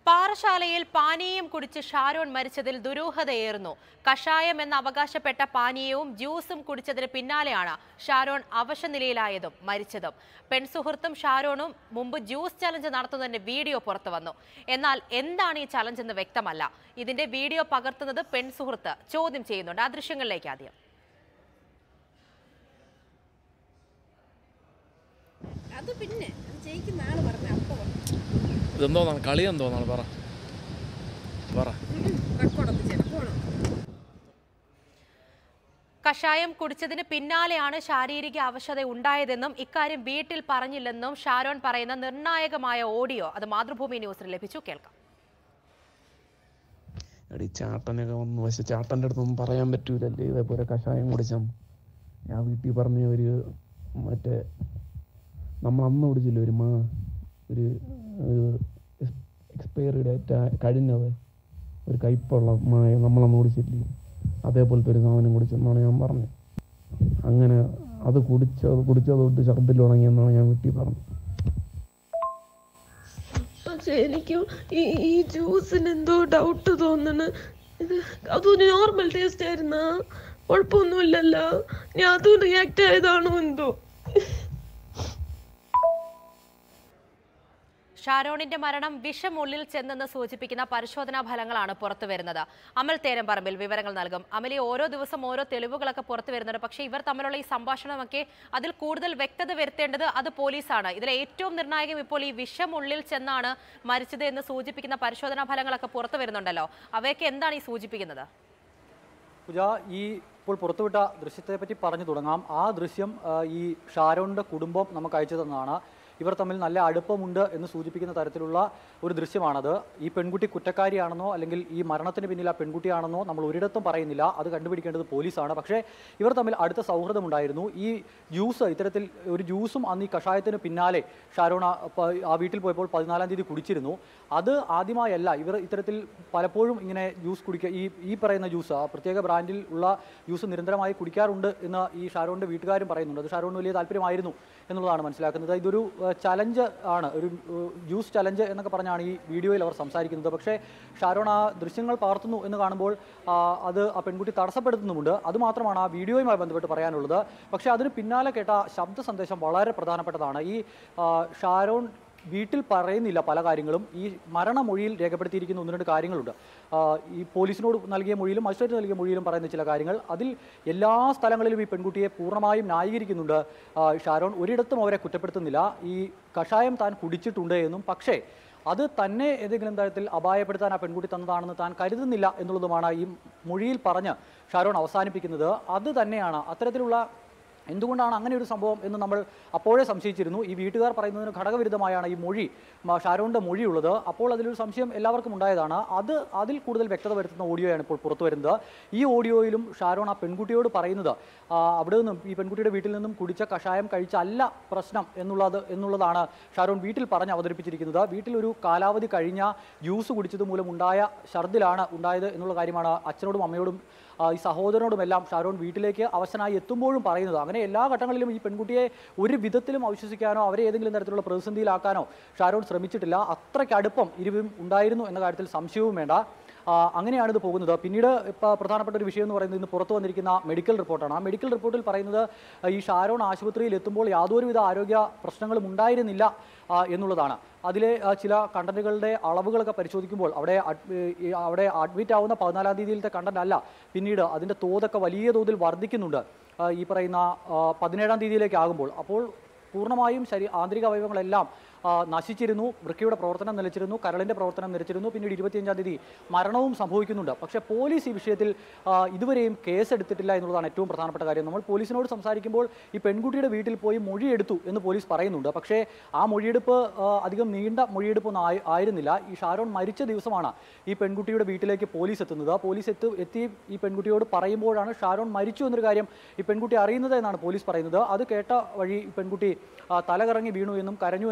പാറശാലയിൽ പാനീയം കുടിച്ച് ഷാരോൺ മരിച്ചതിൽ ദുരൂഹതയേറുന്നു കഷായം എന്ന് അവകാശപ്പെട്ട പാനീയവും ജ്യൂസും കുടിച്ചതിന് പിന്നാലെയാണ് ഷാരോൺ അവശനിലയിലായതും മരിച്ചതും പെൺസുഹൃത്തും ഷാരോണും മുമ്പ് ജ്യൂസ് ചലഞ്ച് നടത്തുന്നതിന്റെ വീഡിയോ പുറത്തു വന്നു എന്നാൽ എന്താണ് ഈ ചലഞ്ച് എന്ന് വ്യക്തമല്ല ഇതിന്റെ വീഡിയോ പകർത്തുന്നത് പെൺസുഹൃത്ത് ചോദ്യം ചെയ്യുന്നുണ്ട് ആ ദൃശ്യങ്ങളിലേക്ക് ആദ്യം അത് പിന്നെ അത് ജയിക്കുന്ന ആള് പറഞ്ഞ അപ്പൊ ഇതെന്തോന്നാണ് കളി എന്തോന്നാണ് പറ പറ റെക്കോർഡൊക്കെ ചെയ്യണം പോണം കഷായം കുടിച്ചതിന് പിന്നാലെയാണ് ശാരീരിക അവശത ഉണ്ടായതെന്നും ഇക്കാര്യം വീട്ടിൽ പറഞ്ഞില്ലെന്നും ഷാരോൺ പറയുന്ന നിർണായകമായ ഓഡിയോ അത് മാതൃഭൂമി ന്യൂസിന് ലഭിച്ചു കേൾക്കാം എടി ചാട്ടനൊക്കെ വന്നു പക്ഷെ ചാട്ടൻ്റെ അടുത്തൊന്നും പറയാൻ പറ്റൂലല്ലേ ഇതേപോലെ കഷായം കുടിച്ചാൽ ഞാൻ വീട്ടിൽ പറഞ്ഞ ഒരു മറ്റേ നമ്മൾ അന്ന് കുടിച്ചില്ലേ ഒരു മാ ഒരു എക്സ്പയറി ഡേറ്റ് കഴിഞ്ഞത് ഒരു കയ്പുള്ള മായ നമ്മളന്ന് കുടിച്ചില്ലേ അതേപോലത്തെ ഒരു സാധനം കുടിച്ചെന്നാണ് ഞാൻ പറഞ്ഞത് അങ്ങനെ അത് കുടിച്ചത് കുടിച്ചത് തൊട്ട് ഛർദ്ദിൽ തുടങ്ങിയെന്നാണ് ഞാൻ വീട്ടിൽ പറഞ്ഞത് പക്ഷെ എനിക്ക് ഈ ഈ ജ്യൂസിന് എന്തോ ഡൗട്ട് തോന്നണ് ഇത് അതൊരു നോർമൽ ടേസ്റ്റ് ആയിരുന്ന കുഴപ്പമൊന്നുമില്ലല്ലോ ഞാൻ അതും റിയാക്ട് ആയതാണോ എന്തോ ഷാരോണിന്റെ മരണം വിഷമുള്ളിൽ ചെന്നെന്ന് സൂചിപ്പിക്കുന്ന പരിശോധനാ ഫലങ്ങളാണ് പുറത്തു വരുന്നത് അമൽ തേരമ്പറമ്പിൽ വിവരങ്ങൾ നൽകും അമലി ഓരോ ദിവസം ഓരോ തെളിവുകളൊക്കെ പുറത്തു വരുന്നുണ്ട് പക്ഷേ ഇവർ തമ്മിലുള്ള ഈ സംഭാഷണമൊക്കെ അതിൽ കൂടുതൽ വ്യക്തത വരുത്തേണ്ടത് അത് പോലീസാണ് ഇതിൽ ഏറ്റവും നിർണായകം ഇപ്പോൾ ഈ വിഷമുള്ളിൽ ചെന്നാണ് മരിച്ചത് എന്ന് സൂചിപ്പിക്കുന്ന പരിശോധനാ ഫലങ്ങളൊക്കെ പുറത്തു വരുന്നുണ്ടല്ലോ അവയൊക്കെ എന്താണ് ഈ സൂചിപ്പിക്കുന്നത് പൂജ ഈ ഇപ്പോൾ പുറത്തുവിട്ട ദൃശ്യത്തെ പറ്റി പറഞ്ഞു തുടങ്ങാം ആ ദൃശ്യം ആ, ഈ ഷാരോണിൻ്റെ കുടുംബം നമുക്ക് അയച്ചു തന്നതാണ് ഇവർ തമ്മിൽ നല്ല അടുപ്പമുണ്ട് എന്ന് സൂചിപ്പിക്കുന്ന തരത്തിലുള്ള ഒരു ദൃശ്യമാണത് ഈ പെൺകുട്ടി കുറ്റക്കാരിയാണെന്നോ അല്ലെങ്കിൽ ഈ മരണത്തിന് പിന്നിൽ ആ പെൺകുട്ടിയാണെന്നോ നമ്മൾ ഒരിടത്തും പറയുന്നില്ല അത് കണ്ടുപിടിക്കേണ്ടത് പോലീസാണ് പക്ഷേ ഇവർ തമ്മിൽ അടുത്ത സൗഹൃദമുണ്ടായിരുന്നു ഈ ജ്യൂസ് ഇത്തരത്തിൽ ഒരു ജ്യൂസും അന്ന് ഈ കഷായത്തിന് പിന്നാലെ ഷാരോൺ ആ- പ- ആ വീട്ടിൽ പോയപ്പോൾ പതിനാലാം തീയതി കുടിച്ചിരുന്നു അത് ആദ്യമായല്ല ഇവർ ഇത്തരത്തിൽ പലപ്പോഴും ഇങ്ങനെ ജ്യൂസ് കുടിക്കുക ഈ ഈ പറയുന്ന ജ്യൂസ് ആ പ്രത്യേക ബ്രാൻഡിൽ ഉള്ള ജ്യൂസ് നിരന്തരമായി കുടിക്കാറുണ്ട് എന്ന് ഈ ഷാരോണിൻ്റെ വീട്ടുകാരും പറയുന്നുണ്ട് അത് ഷാരോണിന് വലിയ താല്പര്യമായിരുന്നു എന്നുള്ളതാണ് മനസ്സിലാക്കുന്നത് ഇതൊരു ചലഞ്ച് ആണ് ഒരു ഏഹ്, ജ്യൂസ് ചലഞ്ച് എന്നൊക്കെ പറഞ്ഞാണ് ഈ വീഡിയോയിൽ അവർ സംസാരിക്കുന്നത് പക്ഷേ ഷാരോൺ ആ ദൃശ്യങ്ങൾ പകർത്തുന്നു എന്ന് കാണുമ്പോൾ ആ, അത് ആ പെൺകുട്ടി തടസ്സപ്പെടുത്തുന്നുമുണ്ട് അതുമാത്രമാണ് ആ വീഡിയോയുമായി ബന്ധപ്പെട്ട് പറയാനുള്ളത് പക്ഷേ അതിന് പിന്നാലെ കേട്ട ശബ്ദ സന്ദേശം വളരെ പ്രധാനപ്പെട്ടതാണ് ഈ ആ, ഷാരോൺ വീട്ടിൽ പറയുന്നില്ല പല കാര്യങ്ങളും ഈ മരണമൊഴിയിൽ രേഖപ്പെടുത്തിയിരിക്കുന്ന ഒന്ന് രണ്ട് കാര്യങ്ങളുണ്ട് ആ, ഈ പോലീസിനോട് നൽകിയ മൊഴിയിലും മജിസ്ട്രേറ്റ് നൽകിയ മൊഴിയിലും പറയുന്ന ചില കാര്യങ്ങൾ അതിൽ എല്ലാ സ്ഥലങ്ങളിലും ഈ പെൺകുട്ടിയെ പൂർണ്ണമായും ന്യായീകരിക്കുന്നുണ്ട് ആ, ഷാരോൺ ഒരിടത്തും അവരെ കുറ്റപ്പെടുത്തുന്നില്ല ഈ കഷായം താൻ കുടിച്ചിട്ടുണ്ട് എന്നും പക്ഷേ അത് തന്നെ ഏതെങ്കിലും തരത്തിൽ അപായപ്പെടുത്താൻ ആ പെൺകുട്ടി തന്നതാണെന്ന് താൻ കരുതുന്നില്ല എന്നുള്ളതുമാണ് ഈ മൊഴിയിൽ പറഞ്ഞ് ഷാരോൺ അവസാനിപ്പിക്കുന്നത് അത് തന്നെയാണ് അത്തരത്തിലുള്ള എന്തുകൊണ്ടാണ് അങ്ങനെ ഒരു സംഭവം എന്ന് നമ്മൾ അപ്പോഴേ സംശയിച്ചിരുന്നു ഈ വീട്ടുകാർ പറയുന്നതിന് ഘടകവിരുദ്ധമായാണ് ഈ മൊഴി മ- ഷാരോണിൻ്റെ മൊഴിയുള്ളത് അപ്പോൾ അതിലൊരു സംശയം എല്ലാവർക്കും ഉണ്ടായതാണ് അത് അതിൽ കൂടുതൽ വ്യക്തത വരുത്തുന്ന ഓഡിയോയാണ് ഇപ്പോൾ പുറത്തു വരുന്നത് ഈ ഓഡിയോയിലും ഷാരോൺ ആ പെൺകുട്ടിയോട് പറയുന്നത് ആ, അവിടെ നിന്നും ഈ പെൺകുട്ടിയുടെ വീട്ടിൽ നിന്നും കുടിച്ച കഷായം കഴിച്ചല്ല പ്രശ്നം എന്നുള്ളത് എന്നുള്ളതാണ് ഷാരോൺ വീട്ടിൽ പറഞ്ഞ് അവതരിപ്പിച്ചിരിക്കുന്നത് വീട്ടിൽ ഒരു കാലാവധി കഴിഞ്ഞ ജ്യൂസ് കുടിച്ചത് മൂലം ഉണ്ടായ ഛർദിലാണ് ഉണ്ടായത് എന്നുള്ള കാര്യമാണ് അച്ഛനോടും അമ്മയോടും ആ, ഈ സഹോദരനോടുമെല്ലാം ഷാരോൺ വീട്ടിലേക്ക് അവശനായി എത്തുമ്പോഴും പറയുന്നത് അങ്ങനെ എല്ലാ ഘട്ടങ്ങളിലും ഈ പെൺകുട്ടിയെ ഒരു വിധത്തിലും അവിശ്വസിക്കാനോ അവരെ ഏതെങ്കിലും തരത്തിലുള്ള പ്രതിസന്ധിയിലാക്കാനോ ഷാരോൺ ശ്രമിച്ചിട്ടില്ല അത്രയ്ക്ക് അടുപ്പം ഇരുവരും ഉണ്ടായിരുന്നു എന്ന കാര്യത്തിൽ സംശയവും വേണ്ട ആ, അങ്ങനെയാണ് ഇത് പോകുന്നത് പിന്നീട് ഇപ്പോൾ പ്രധാനപ്പെട്ട ഒരു വിഷയം എന്ന് പറയുന്നത് ഇന്ന് പുറത്തു വന്നിരിക്കുന്ന മെഡിക്കൽ റിപ്പോർട്ടാണ് ആ മെഡിക്കൽ റിപ്പോർട്ടിൽ പറയുന്നത് ആ, ഈ ഷാരോൺ ആശുപത്രിയിൽ എത്തുമ്പോൾ യാതൊരുവിധ ആരോഗ്യ പ്രശ്നങ്ങളും ഉണ്ടായിരുന്നില്ല ആ, എന്നുള്ളതാണ് അതിലെ ആ, ചില കണ്ടന്റുകളുടെ അളവുകളൊക്കെ പരിശോധിക്കുമ്പോൾ അവിടെ അഡ്- ഈ അവിടെ അഡ്മിറ്റ് ആവുന്ന പതിനാലാം തീയതിയിലത്തെ കണ്ടന്റ് അല്ല പിന്നീട് അതിൻ്റെ തോതൊക്കെ വലിയ തോതിൽ വർദ്ധിക്കുന്നുണ്ട് ആ, ഈ പറയുന്ന ആ, പതിനേഴാം തീയതിയിലേക്ക് ആകുമ്പോൾ അപ്പോൾ പൂർണ്ണമായും ശരീ ആന്തരിക അവയവങ്ങളെല്ലാം ആ, നശിച്ചിരുന്നു വൃക്കയുടെ പ്രവർത്തനം നിലച്ചിരുന്നു കരളിൻ്റെ പ്രവർത്തനം നിലച്ചിരുന്നു പിന്നീട് ഇരുപത്തിയഞ്ചാം തീയതി മരണവും സംഭവിക്കുന്നുണ്ട് പക്ഷേ പോലീസ് ഈ വിഷയത്തിൽ ആ, ഇതുവരെയും കേസ് എടുത്തിട്ടില്ല എന്നുള്ളതാണ് ഏറ്റവും പ്രധാനപ്പെട്ട കാര്യം നമ്മൾ പോലീസിനോട് സംസാരിക്കുമ്പോൾ ഈ പെൺകുട്ടിയുടെ വീട്ടിൽ പോയി മൊഴിയെടുത്തു എന്ന് പോലീസ് പറയുന്നുണ്ട് പക്ഷേ ആ മൊഴിയെടുപ്പ് ആ, അധികം നീണ്ട മൊഴിയെടുപ്പൊന്നും ആയി ആയിരുന്നില്ല ഈ ഷാരോൺ മരിച്ച ദിവസമാണ് ഈ പെൺകുട്ടിയുടെ വീട്ടിലേക്ക് പോലീസ് എത്തുന്നത് പോലീസ് എത്തു എത്തി ഈ പെൺകുട്ടിയോട് പറയുമ്പോഴാണ് ഷാരോൺ മരിച്ചു എന്നൊരു കാര്യം ഈ പെൺകുട്ടി അറിയുന്നത് എന്നാണ് പോലീസ് പറയുന്നത് അത് കേട്ട വഴി ഈ പെൺകുട്ടി ആ, തലകറങ്ങി വീണു എന്നും കരഞ്ഞു എന്നൊക്കെ പോലീസ്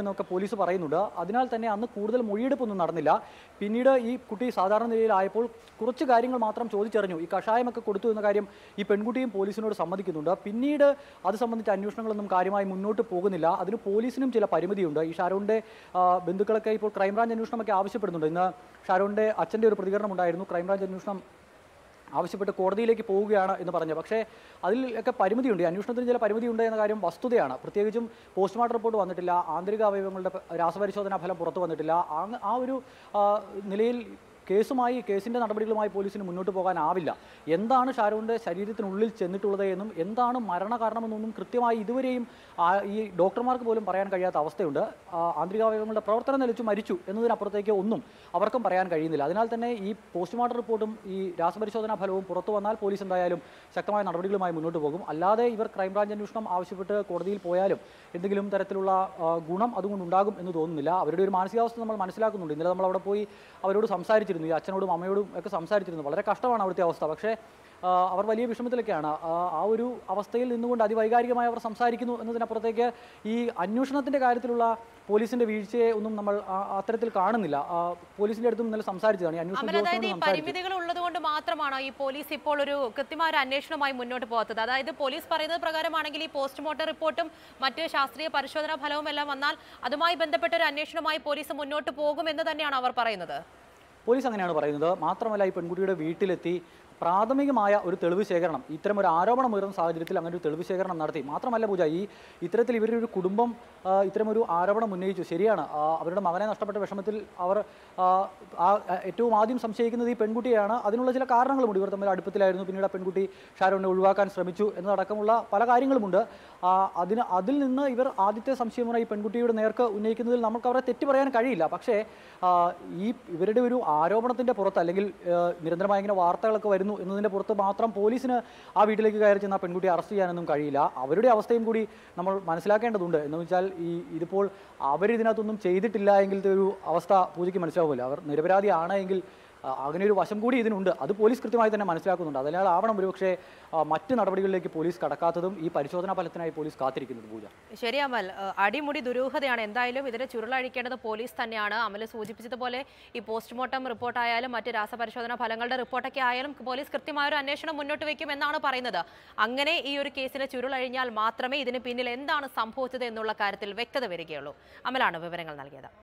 പോലീസ് പറയുന്നുണ്ട് അതിനാൽ തന്നെ അന്ന് കൂടുതൽ മൊഴിയെടുപ്പൊന്നും നടന്നില്ല പിന്നീട് ഈ കുട്ടി സാധാരണ നിലയിലായപ്പോൾ കുറച്ച് കാര്യങ്ങൾ മാത്രം ചോദിച്ചറിഞ്ഞു ഈ കഷായമൊക്കെ കൊടുത്തു എന്ന കാര്യം ഈ പെൺകുട്ടിയും പോലീസിനോട് സമ്മതിക്കുന്നുണ്ട് പിന്നീട് അത് സംബന്ധിച്ച അന്വേഷണങ്ങളൊന്നും കാര്യമായി മുന്നോട്ട് പോകുന്നില്ല അതിന് പോലീസിനും ചില പരിമിതിയുണ്ട് ഈ ഷാരൂണിൻ്റെ ബന്ധുക്കളൊക്കെ ഇപ്പോൾ ക്രൈംബ്രാഞ്ച് അന്വേഷണമൊക്കെ ആവശ്യപ്പെടുന്നുണ്ട് ഇന്ന് ഷാരൂണിൻ്റെ അച്ഛൻ്റെ ഒരു പ്രതികരണം ഉണ്ടായിരുന്നു ക്രൈംബ്രാഞ്ച് അന്വേഷണം ആവശ്യപ്പെട്ട് കോടതിയിലേക്ക് പോവുകയാണ് എന്ന് പറഞ്ഞു പക്ഷേ അതിൽ ഒക്കെ പരിമിതിയുണ്ട് ഈ അന്വേഷണത്തിന് ചില പരിമിതിയുണ്ട് എന്ന കാര്യം വസ്തുതയാണ് പ്രത്യേകിച്ചും പോസ്റ്റ്മോർട്ടം റിപ്പോർട്ട് വന്നിട്ടില്ല ആന്തരിക അവയവങ്ങളുടെ പ- രാസപരിശോധനാ ഫലം പുറത്തു വന്നിട്ടില്ല ആ- ആ ഒരു ആ, നിലയിൽ കേസുമായി കേസിൻ്റെ നടപടികളുമായി പോലീസിന് മുന്നോട്ട് പോകാനാവില്ല എന്താണ് ഷാരൂണിൻ്റെ ശരീരത്തിനുള്ളിൽ ചെന്നിട്ടുള്ളത് എന്നും എന്താണ് മരണകാരണമെന്നൊന്നും കൃത്യമായി ഇതുവരെയും ആ, ഈ ഡോക്ടർമാർക്ക് പോലും പറയാൻ കഴിയാത്ത അവസ്ഥയുണ്ട് ആ, ആന്തരികാവയവങ്ങളുടെ പ്രവർത്തനം നിലച്ചു മരിച്ചു എന്നതിനപ്പുറത്തേക്ക് ഒന്നും അവർക്കും പറയാൻ കഴിയുന്നില്ല അതിനാൽ തന്നെ ഈ പോസ്റ്റ്മോർട്ടം റിപ്പോർട്ടും ഈ രാസപരിശോധനാ ഫലവും പുറത്തു വന്നാൽ പോലീസ് എന്തായാലും ശക്തമായ നടപടികളുമായി മുന്നോട്ട് പോകും അല്ലാതെ ഇവർ ക്രൈംബ്രാഞ്ച് അന്വേഷണം ആവശ്യപ്പെട്ട് കോടതിയിൽ പോയാലും എന്തെങ്കിലും തരത്തിലുള്ള ആ, ഗുണം അതുകൊണ്ട് ഉണ്ടാകും എന്ന് തോന്നുന്നില്ല അവരുടെ ഒരു മാനസികാവസ്ഥ നമ്മൾ മനസ്സിലാക്കുന്നുണ്ട് ഇന്നലെ നമ്മൾ അവിടെ പോയി അവരോട് സംസാരിച്ചിരുന്നു ഈ അച്ഛനോടും അമ്മയോടും ഒക്കെ സംസാരിച്ചിരുന്നു വളരെ കഷ്ടമാണ് അവിടുത്തെ അവസ്ഥ പക്ഷേ ആ, അവർ വലിയ വിഷമത്തിലൊക്കെയാണ് ആ, ആ ഒരു അവസ്ഥയിൽ നിന്നുകൊണ്ട് അതിവൈകാരികമായി അവർ സംസാരിക്കുന്നു എന്നതിനപ്പുറത്തേക്ക് ഈ അന്വേഷണത്തിൻ്റെ കാര്യത്തിലുള്ള പോലീസിന്റെ വീഴ്ചയെ ഒന്നും നമ്മൾ ആ, അത്തരത്തിൽ കാണുന്നില്ല ആ, പോലീസിന്റെ അടുത്തും ഇന്നലെ സംസാരിച്ചതാണ് ഈ അന്വേഷണ അമൽ അതായത് ഈ ഉദ്യോഗസ്ഥനോട് സംസാരിച്ചു പരിമിതികൾ ഉള്ളതുകൊണ്ട് മാത്രമാണോ ഈ പോലീസ് ഇപ്പോൾ ഒരു കൃത്യമായ ഒരു അന്വേഷണവുമായി മുന്നോട്ട് പോകാത്തത് അതായത് പോലീസ് പറയുന്നത് പ്രകാരമാണെങ്കിൽ ഈ പോസ്റ്റ്മോർട്ടം റിപ്പോർട്ടും മറ്റ് ശാസ്ത്രീയ പരിശോധനാ ഫലവും എല്ലാം വന്നാൽ അതുമായി ബന്ധപ്പെട്ട ഒരു അന്വേഷണവുമായി പോലീസ് മുന്നോട്ട് പോകും എന്ന് തന്നെയാണ് അവർ പറയുന്നത് പോലീസ് അങ്ങനെയാണ് പറയുന്നത് മാത്രമല്ല ഈ പെൺകുട്ടിയുടെ വീട്ടിലെത്തി പ്രാഥമികമായ ഒരു തെളിവ് ശേഖരണം ഇത്തരം ഒരു ആരോപണം ഉയർന്ന സാഹചര്യത്തിൽ അങ്ങനെ ഒരു തെളിവ് ശേഖരണം നടത്തി മാത്രമല്ല പൂജ ഈ ഇത്തരത്തിൽ ഇവരുടെ ഒരു കുടുംബം ആ, ഇത്തരം ഒരു ആരോപണം ഉന്നയിച്ചു ശരിയാണ് ആ, അവരുടെ മകനെ നഷ്ടപ്പെട്ട വിഷമത്തിൽ അവർ ആ, ആ, ഏറ്റവും ആദ്യം സംശയിക്കുന്നത് ഈ പെൺകുട്ടിയാണ് അതിനുള്ള ചില കാരണങ്ങളുമുണ്ട് ഇവർ തമ്മിൽ അടുപ്പത്തിലായിരുന്നു പിന്നീട് ആ പെൺകുട്ടി ഷാരോണിനെ ഒഴിവാക്കാൻ ശ്രമിച്ചു എന്നതടക്കമുള്ള പല കാര്യങ്ങളുമുണ്ട് ആ, അതിന് അതിൽ നിന്ന് ഇവർ ആദ്യത്തെ സംശയമാണ് ഈ പെൺകുട്ടിയുടെ നേർക്ക് ഉന്നയിക്കുന്നതിൽ നമുക്ക് അവരെ തെറ്റ് പറയാൻ കഴിയില്ല പക്ഷേ ആ, ഈ ഇവരുടെ ഒരു ആരോപണത്തിൻ്റെ പുറത്ത് അല്ലെങ്കിൽ ആ, നിരന്തരമായ ഇങ്ങനെ വാർത്തകളൊക്കെ വരുന്നു എന്നതിൻ്റെ പുറത്ത് മാത്രം പോലീസിന് ആ വീട്ടിലേക്ക് കയറി ചെന്ന ആ പെൺകുട്ടിയെ അറസ്റ്റ് ചെയ്യാനൊന്നും കഴിയില്ല അവരുടെ അവസ്ഥയും കൂടി നമ്മൾ മനസ്സിലാക്കേണ്ടതുണ്ട് എന്ന് വെച്ചാൽ ഈ ഇതിപ്പോൾ അവരിതിനകത്തൊന്നും ചെയ്തിട്ടില്ല എങ്കിലത്തെ ഒരു അവസ്ഥ പൂജയ്ക്ക് മനസ്സിലാവില്ല അവർ നിരപരാധിയാണ് എങ്കിൽ ആ, അങ്ങനെ ഒരു വശം കൂടി ഇതിനുണ്ട് അത് പോലീസ് കൃത്യമായി തന്നെ മനസ്സിലാക്കുന്നുണ്ട് അതിനാൽ ആവണം ഒരുപക്ഷെ ആ, മറ്റ് നടപടികളിലേക്ക് പോലീസ് കടക്കാത്തതും ഈ പരിശോധനാ ഫലത്തിനായി പോലീസ് കാത്തിരിക്കുന്നത് പൂജ ശരി അമൽ ഏഹ് അടിമുടി ദുരൂഹതയാണ് എന്തായാലും ഇതിനെ ചുരുളഴിക്കേണ്ടത് പോലീസ് തന്നെയാണ് അമൽ സൂചിപ്പിച്ചതുപോലെ ഈ പോസ്റ്റ്മോർട്ടം റിപ്പോർട്ടായാലും മറ്റ് രാസപരിശോധനാ ഫലങ്ങളുടെ റിപ്പോർട്ടൊക്കെ ആയാലും പോലീസ് കൃത്യമായ ഒരു അന്വേഷണം മുന്നോട്ട് വയ്ക്കും എന്നാണ് പറയുന്നത് അങ്ങനെ ഈ ഒരു കേസിനെ ചുരുളഴിഞ്ഞാൽ മാത്രമേ ഇതിന് പിന്നിൽ എന്താണ് സംഭവിച്ചത് എന്നുള്ള കാര്യത്തിൽ വ്യക്തത വരികയുള്ളൂ അമലാണ് വിവരങ്ങൾ നൽകിയത്